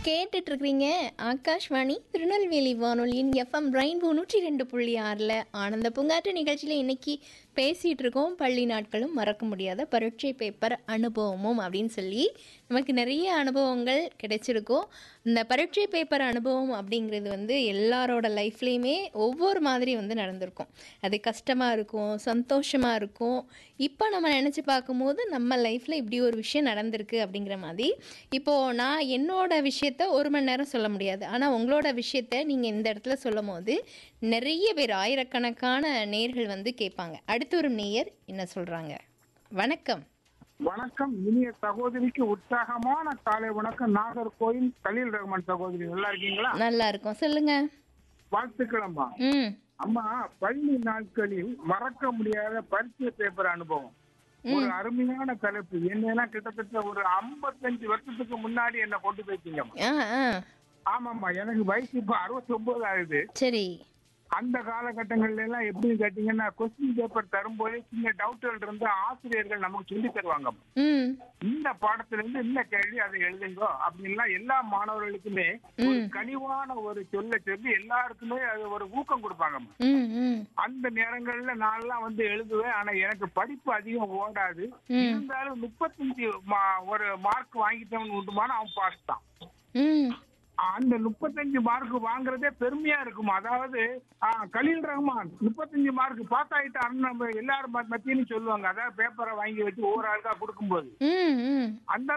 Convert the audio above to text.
கேட்டுட்டு இருக்கிறீங்க ஆகாஷ்வாணி திருநெல்வேலி வானொலியின் எஃப்எம் ரெயின்போ நூற்றி ரெண்டு புள்ளி ஆறில் ஆனந்த பூங்காற்று நிகழ்ச்சியில் இன்னைக்கு பேசிகிட்டு இருக்கோம் பள்ளி நாட்களும் மறக்க முடியாத பரீட்சை பேப்பர் அனுபவமும் அப்படின்னு சொல்லி நமக்கு நிறைய அனுபவங்கள் கிடைச்சிருக்கும் இந்த பரீட்சை பேப்பர் அனுபவம் அப்படிங்கிறது வந்து எல்லாரோட லைஃப்லேயுமே ஒவ்வொரு மாதிரி வந்து நடந்திருக்கும் அது கஷ்டமாக இருக்கும் சந்தோஷமாக இருக்கும் இப்போ நம்ம நினச்சி பார்க்கும்போது நம்ம லைஃப்பில் இப்படி ஒரு விஷயம் நடந்திருக்கு அப்படிங்கிற மாதிரி இப்போது நான் என்னோட விஷயத்த ஒரு மணி நேரம் சொல்ல முடியாது ஆனால் உங்களோட விஷயத்த நீங்கள் இந்த இடத்துல சொல்லும் போது நிறைய பேர் ஆயிரக்கணக்கான நேர்கள் வந்து கேட்பாங்க அடுத்து ஒரு நேயர் என்ன சொல்கிறாங்க வணக்கம் வணக்கம் இனிய சகோதரிக்கு உற்சாகமான காலை வணக்கம் நாகர்கோயில் கலீல் ரஹ்மான் சகோதரி நல்லா இருக்கீங்களா நல்லா இருக்கும் சொல்லுங்க வாழ்த்துக்கள் அம்மா ம் அம்மா பள்ளி நாட்களில் மறக்க முடியாத பரிச்சை பேப்பர் அனுபவம் ஒரு அருமையான தலைப்பு என்னெல்லாம் கிட்டத்தட்ட ஒரு 55 வருஷத்துக்கு முன்னாடி என்ன கொண்டு போயிட்டீங்கம்மா ஆ ஆ ஆமாம்மா எனக்கு வயசு இப்ப 69 ஆகுது சரி அந்த காலகட்டங்கள்ல எல்லாம் எப்படின்னு கேட்டீங்கன்னா கொஸ்டின் பேப்பர் தரும்போதே சின்ன டவுட்கள் இருந்து ஆசிரியர்கள் நமக்கு சொல்லி தருவாங்க ம் இந்த பாடத்துல இருந்து இந்த கேள்வி அதை எழுதுங்க அப்படின்லாம் எல்லா மாணவர்களுக்குமே ஒரு கனிவான ஒரு சொல்ல சொல்லி எல்லாருக்குமே அது ஒரு ஊக்கம் கொடுப்பாங்க ம் ம் அந்த நேரங்கள்ல நான்லாம் வந்து எழுதுவேன் ஆனா எனக்கு படிப்பு அதிகம் ஓடாது இருந்தாலும் முப்பத்தஞ்சு மா- ஒரு மார்க் வாங்கிட்டவன் உண்டுமான அவன் பாஸ் தான் ம் அந்த முப்பத்தஞ்சு மார்க் வாங்குறதே பெருமையா இருக்கும் அதாவது ஆ, கலீல் ரஹ்மான் முப்பத்தஞ்சு மார்க் பாஸ் ஆயிட்டாருன்னு நம்ம எல்லாரும் மத்தியிலும் சொல்லுவாங்க அதாவது பேப்பரை வாங்கி வச்சு ஒவ்வொரு ஆளுக்கா கொடுக்கும்போது ம் ம் அந்த